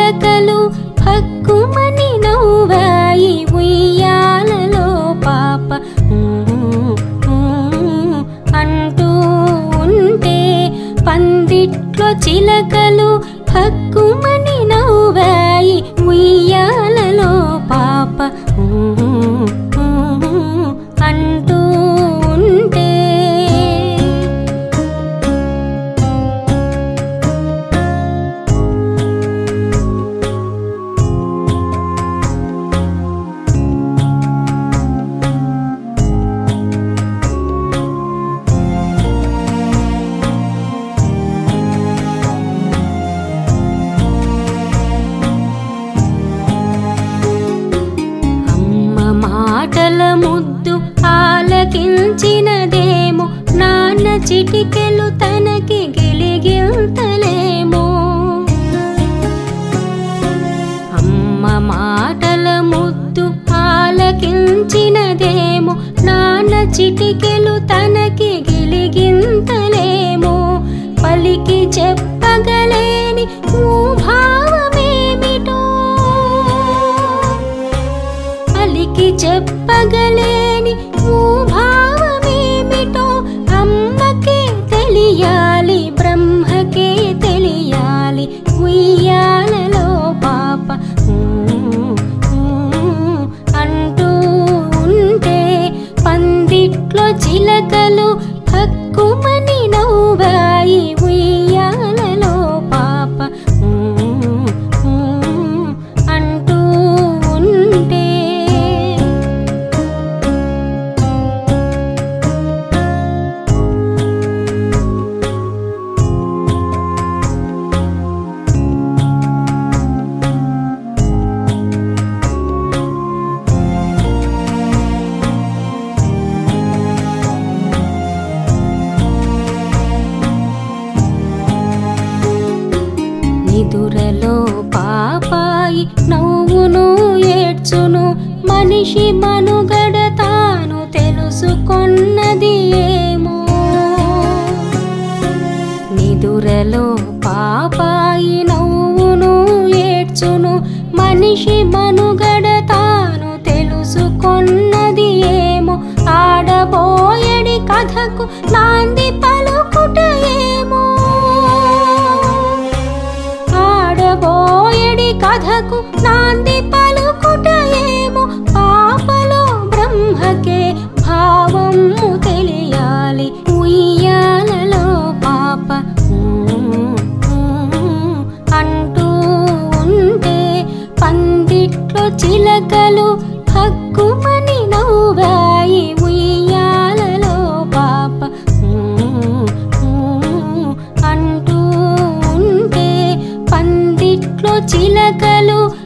చిలకలు హక్కుమని నవ్వాయి ఉయ్యాలలో పాప ఊ, ఊ, అంటూ ఉంటే పందిట్లో చిలకలు హక్కుమని నవ్వాయి ఉయ్యాలలో పాప ఊ, ఊ, అంటూ ఉంటే అమ్మ మాటల ముద్దు ఆలకించినదేమో నాన్న చిటికెలు తనకి గిలిగిల్తలేమో అమ్మ మాటల ముద్దు ఆలకించినదేమో నాన్న చిటికెలు తనకి గిలిగింతలేమో పలికి చెప్పగలేని భావమేమిటో పలికి చెప్పగలేని భావమేమిటో అమ్మకే తెలియాలి బ్రహ్మకే తెలియాలి ఉయ్యాలలో పాప ఊ, ఊ, అంటూ ఉంటే పందిట్లో చిలకలు హక్కుమని నవ్వాయి ఉయ్యాలలో పాప ఊ, ఊ, అంటూ ఉంటే నిదురలో పాపాయి నవ్వును ఏడ్చును మనిషి మనుగడ తాను తెలుసుకొన్నది ఏమో నిదురలో పాపాయి నవ్వును ఏడ్చును మనిషి మనుగడ తాను తెలుసుకొన్నది ఏమో ఆడబోయడి కథకు నాంది పలుకుట ఏమో ఆడబోయడి కథకు నాంది పలుకుట ఏమో పాపలో బ్రహ్మకే భావము తెలియాలి ఉయ్యాలలో పాప ఊ, ఊ, అంటూ ఉంటే పందిట్లో చిలకలు హక్కుమని నవ్వాయి ఉయ్యాలలో పాప ఊ, ఊ, అంటూ ఉంటే పందిట్లో చిలకలు